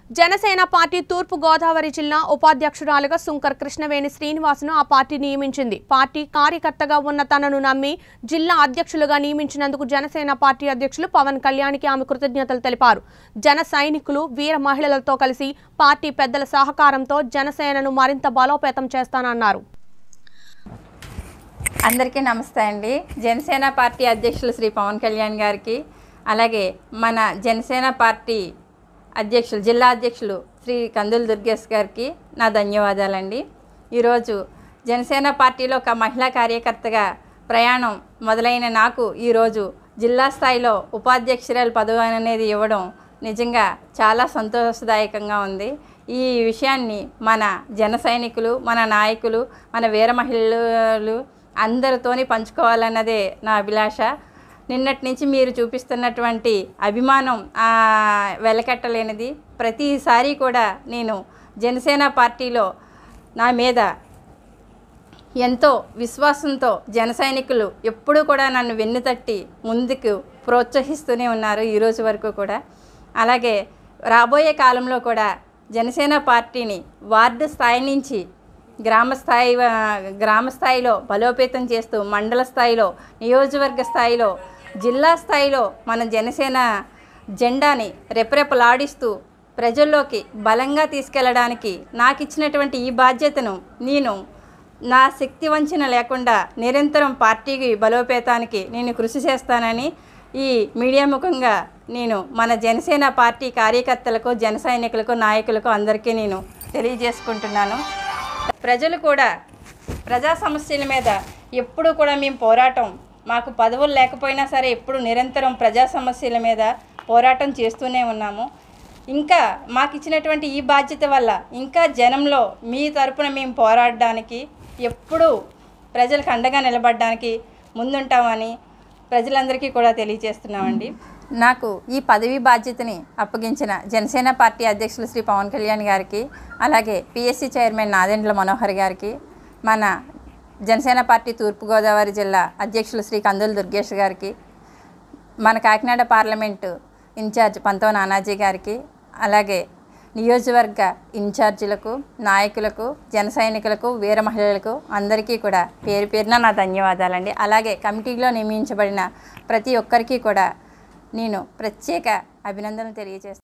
Janasena party తూర్పు గోదావరి జిల్లా ఉపాధ్యక్షురాలుగా శుంకర్ కృష్ణవేణి శ్రీనివాసును ఆ పార్టీ నియమించింది పార్టీ కార్యకర్తగా ఉన్న తనను నమ్మి జిల్లా అధ్యక్షులుగా నియమించినందుకు జనసేన పార్టీ అధ్యక్షులు పవన్ కళ్యాణ్కి ఆమె కృతజ్ఞతలు తెలిపారు జన సైనికులు వీర మహిళలతో కలిసి పార్టీ పెద్దల సహకారంతో జనసేనను మరింత బలోపేతం చేస్తానన్నారు అందరికీ నమస్తే అండి జనసేన పార్టీ అధ్యక్షులు శ్రీ పవన్ కళ్యాణ్ గారికి అలాగే మన జనసేన పార్టీ అధ్యక్షులు జిల్లా అధ్యక్షులు శ్రీ కందుల దుర్గేష్ గారికి నా ధన్యవాదాలండి ఈరోజు జనసేన పార్టీలో ఒక మహిళా కార్యకర్తగా ప్రయాణం మొదలైన నాకు ఈరోజు జిల్లా స్థాయిలో ఉపాధ్యక్షురాలు పదవి అనేది ఇవ్వడం నిజంగా చాలా సంతోషదాయకంగా ఉంది ఈ విషయాన్ని మన జన సైనికులు మన నాయకులు మన వీర మహిళలు అందరితోని పంచుకోవాలన్నదే నా అభిలాష నిన్నటి నుంచి మీరు చూపిస్తున్నటువంటి అభిమానం ఆ, వెలకట్టలేనిది ప్రతిసారి కూడా నేను జనసేన పార్టీలో నా మీద ఎంతో విశ్వాసంతో జన సైనికులు ఎప్పుడూ కూడా నన్ను వెన్నుతట్టి ముందుకు ప్రోత్సహిస్తూనే ఉన్నారు ఈ రోజు వరకు కూడా అలాగే రాబోయే కాలంలో కూడా జనసేన పార్టీని వార్డు స్థాయి నుంచి గ్రామ స్థాయి ఆ, గ్రామ స్థాయిలో బలోపేతం చేస్తూ మండల స్థాయిలో నియోజకవర్గ స్థాయిలో జిల్లా స్థాయిలో మన జనసేన జెండాని రెపరెపలాడిస్తూ ప్రజల్లోకి బలంగా తీసుకెళ్ళడానికి నాకు ఇచ్చినటువంటి ఈ బాధ్యతను నేను నా శక్తి వంచన లేకుండా నిరంతరం పార్టీకి బలోపేతానికి నేను కృషి చేస్తానని ఈ మీడియా ముఖంగా నేను మన జనసేన పార్టీ కార్యకర్తలకు జన సైనికులకు నాయకులకు అందరికీ నేను తెలియజేసుకుంటున్నాను ప్రజలు కూడా ప్రజా సమస్యల మీద ఎప్పుడు కూడా మేము పోరాటం మాకు పదవులు లేకపోయినా సరే ఎప్పుడు నిరంతరం ప్రజా సమస్యల మీద పోరాటం చేస్తూనే ఉన్నాము ఇంకా మాకు ఇచ్చినటువంటి ఈ బాధ్యత వల్ల ఇంకా జనంలో మీ తరపున మేము పోరాడడానికి ఎప్పుడూ ప్రజలకు అండగా నిలబడడానికి ముందుంటామని ప్రజలందరికీ కూడా తెలియజేస్తున్నామండి నాకు ఈ పదవి బాధ్యతని అప్పగించిన జనసేన పార్టీ అధ్యక్షులు శ్రీ పవన్ కళ్యాణ్ గారికి అలాగే పిఎస్సి చైర్మన్ నాదెండ్ల మనోహర్ గారికి మన జనసేన పార్టీ తూర్పుగోదావరి జిల్లా అధ్యక్షులు శ్రీ కందుల దుర్గేష్ గారికి మన కాకినాడ పార్లమెంటు ఇన్ఛార్జ్ పంతో నానాజీ గారికి అలాగే నియోజకవర్గ ఇన్ఛార్జీలకు నాయకులకు జన సైనికులకు వీర మహిళలకు అందరికీ కూడా పేరు పేరున నా ధన్యవాదాలండి అలాగే కమిటీలో నియమించబడిన ప్రతి ఒక్కరికి కూడా నేను ప్రత్యేక అభినందనలు తెలియజేస్తాను